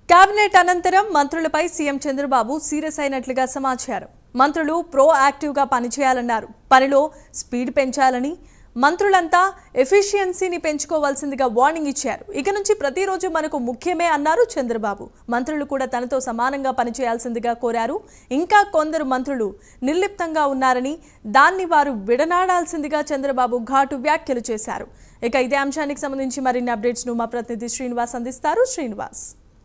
cabinet అనంతరం మంత్రులపై CM Chandrababu serious అయినట్లుగా సమాచారం మంత్రులు ప్రో యాక్టివ్గా పనిచేయాలన్నారు పనిలో స్పీడ్ పెంచాలని మంత్రులంతా ఎఫిషియన్సీని పెంచుకోవాల్సిందిగా వార్నింగ్ ఇచ్చారు ఇక నుంచి ప్రతిరోజు మనకు ముఖ్యమే అన్నారు చంద్రబాబు మంత్రులు కూడా తనతో సమానంగా పనిచేయాల్సిందిగా కోరారు ఇంకా కొందరు మంత్రులు నిర్లిప్తంగా ఉన్నారని దాన్ని వారు విడనాడాల్సిందిగా చంద్రబాబు ఘాటు వ్యాఖ్యలు చేశారు ఇక ఇదే అంశానికి సంబంధించి మరిన్ని అప్డేట్స్ ను మా ప్రతినిధి శ్రీనివాస్ అందిస్తారు శ్రీనివాస్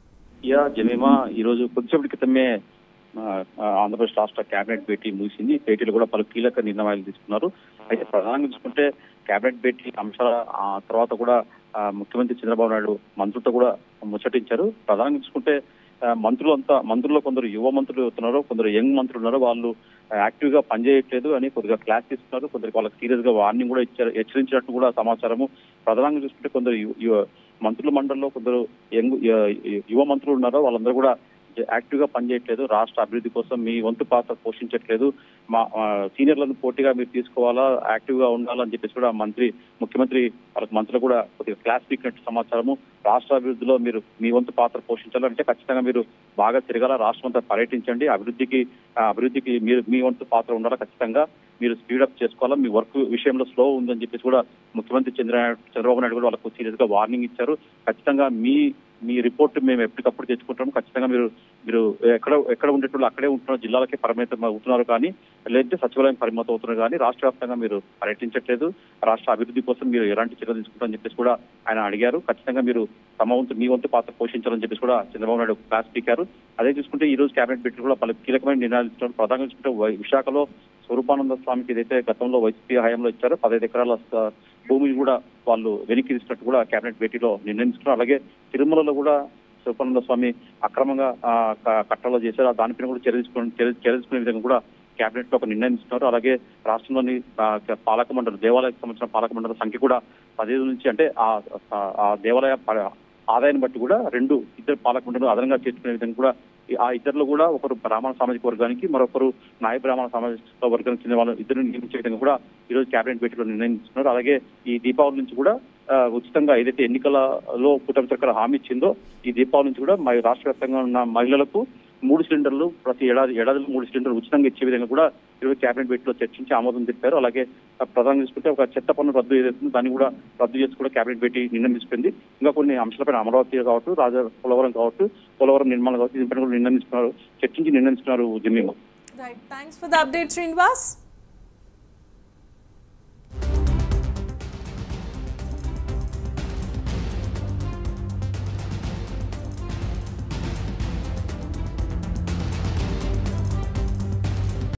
యా జమీమా ఈ రోజు కొద్దిసేపటి క్రితమే ఆ, ఆ, ఆంధ్రప్రదేశ్ రాష్ట్ర కేబినెట్ భేటీ ముగిసింది భేటీలో కూడా పలు కీలక నిర్ణయాలు తీసుకున్నారు అయితే ప్రధానంగా చూసుకుంటే కేబినెట్ భేటీ అంశాల ఆ తర్వాత కూడా ఆ, ముఖ్యమంత్రి చంద్రబాబు నాయుడు మంత్రులతో కూడా ముచ్చటించారు ప్రధానంగా చూసుకుంటే ఆ, మంత్రులు అంతా మంత్రుల్లో కొందరు యువ మంత్రులు ఉన్నారు కొందరు యంగ్ మంత్రులు ఉన్నారు వాళ్ళు యాక్టివ్ గా పనిచేయట్లేదు అని కొద్దిగా క్లాస్ తీసుకున్నారు కొందరికి వాళ్ళకి సీరియస్ గా వార్నింగ్ కూడా ఇచ్చారు హెచ్చరించినట్టు కూడా సమాచారము ప్రధానంగా చూసుకుంటే కొందరు యు- యు- మంత్రుల మండలిలో కొందరు యంగ్ య- యువ మంత్రులు ఉన్నారో వాళ్ళందరూ కూడా యాక్టివ్ గా పనిచేయట్లేదు రాష్ట్ర అభివృద్ధి కోసం మీ వంతు పాత్ర పోషించట్లేదు మా ఆ, సీనియర్లను పోటీగా మీరు తీసుకోవాలా యాక్టివ్ గా ఉండాలని చెప్పేసి కూడా మంత్రి ముఖ్యమంత్రి వాళ్ళకి మంత్రులు కూడా కొద్దిగా క్లాస్ పీకినట్టు సమాచారము రాష్ట్ర అభివృద్ధిలో మీరు మీ వంతు పాత్ర పోషించాలంటే ఖచ్చితంగా మీరు బాగా తిరగాల రాష్ట్రం అంతా పర్యటించండి అభివృద్ధికి ఆ, అభివృద్ధికి మీరు మీ వంతు పాత్ర ఉండాలా ఖచ్చితంగా మీరు స్పీడప్ చేసుకోవాలా మీ వర్క్ విషయంలో స్లో ఉందని చెప్పేసి కూడా ముఖ్యమంత్రి చంద్ర చంద్రబాబు నాయుడు కూడా వాళ్ళకు సీరియస్ గా వార్నింగ్ ఇచ్చారు ఖచ్చితంగా మీ మీ రిపోర్ట్ మేము ఎప్పటికప్పుడు తెచ్చుకుంటాము ఖచ్చితంగా మీరు మీరు ఎక్కడ ఎక్కడ ఉండేటప్పుడు అక్కడే ఉంటున్నారు జిల్లాలకే పరిమితం అవుతున్నారు కానీ లేదంటే సచివాలయం పరిమితం అవుతున్నారు కానీ రాష్ట్ర వ్యాప్తంగా మీరు పర్యటించట్లేదు రాష్ట్ర అభివృద్ధి కోసం మీరు ఎలాంటి చర్యలు తీసుకుంటారని చెప్పేసి కూడా ఆయన అడిగారు ఖచ్చితంగా మీరు తమ వంతు మీ వంతు పాత్ర పోషించాలని చెప్పేసి కూడా చంద్రబాబు నాయుడు క్లాస్ స్పీకారు అదే చూసుకుంటే ఈ రోజు కేబినెట్ పెట్టి కూడా పలు కీలకమైన నిర్ణయాలు ఇస్తున్నారు ప్రధానంగా చూసుకుంటే వై- విశాఖలో స్వరూపానంద స్వామికి ఏదైతే గతంలో వైసీపీ హయాంలో ఇచ్చారో పదహైదు ఎకరాల స- భూమిని కూడా వాళ్ళు వెనక్కి తీసుకున్నట్టు కూడా కేబినెట్ భేటీలో నిర్ణయించుకున్నారు అలాగే తిరుమలలో కూడా స్వరూపానంద స్వామి అక్రమంగా ఆ, క- కట్టలో చేశారు ఆ దానిపైన కూడా చర్య తీసుకుని చర్య చర్య తీసుకునే విధంగా కూడా కేబినెట్ లో ఒక నిర్ణయం ఇస్తున్నారు అలాగే రాష్ట్రంలోని ఆ, క- పాలక మండలి దేవాలయానికి సంబంధించిన పాలక మండలి సంఖ్య కూడా పదిహేను నుంచి అంటే ఆ ఆ- ఆ దేవాలయ ప- ఆదాయాన్ని బట్టి కూడా రెండు ఇద్దరు పాలక మండలి అదనంగా చేర్చుకునే విధంగా కూడా ఈ- ఆ ఇద్దరులో కూడా ఒకరు బ్రాహ్మణ సామాజిక వర్గానికి మరొకరు నాయ బ్రాహ్మణ సామాజిక వర్గానికి చెందిన వాళ్ళు ఇద్దరు నియమించే విధంగా కూడా ఈ రోజు కేబినెట్ భేటీలో నిర్ణయించుకున్నారు అలాగే ఈ దీపావళి నుంచి కూడా ఆ, ఉచితంగా ఏదైతే ఎన్నికలలో కూటమి సర్కార్ హామీ ఇచ్చిందో ఈ దీపావళి నుంచి కూడా మా రాష్ట్ర వ్యాప్తంగా ఉన్న మహిళలకు మూడు సిలిండర్లు ప్రతి ఏడాది ఏడాదిలో మూడు సిలిండర్లు ఉచితంగా ఇచ్చే విధంగా కూడా ఈరోజు కేబినెట్ భేటీలో చర్చించి ఆమోదం తెలిపారు అలాగే ఆ, ప్రధానంగా చూసుకుంటే ఒక చెత్త పన్ను రద్దు ఏదైతుందో దాన్ని కూడా రద్దు చేసి కూడా కేబినెట్ భేటీ నిర్ణయం తీసుకుంది ఇంకా కొన్ని అంశాలపైన అమరావతి కావచ్చు రాజా పోలవరం కావచ్చు పోలవరం నిర్మాణం కావచ్చు దీనిపైన కూడా నిర్ణయం తీసుకున్నారు చర్చించి నిర్ణయం తీసుకున్నారు Jemima right thanks for the update Srinivas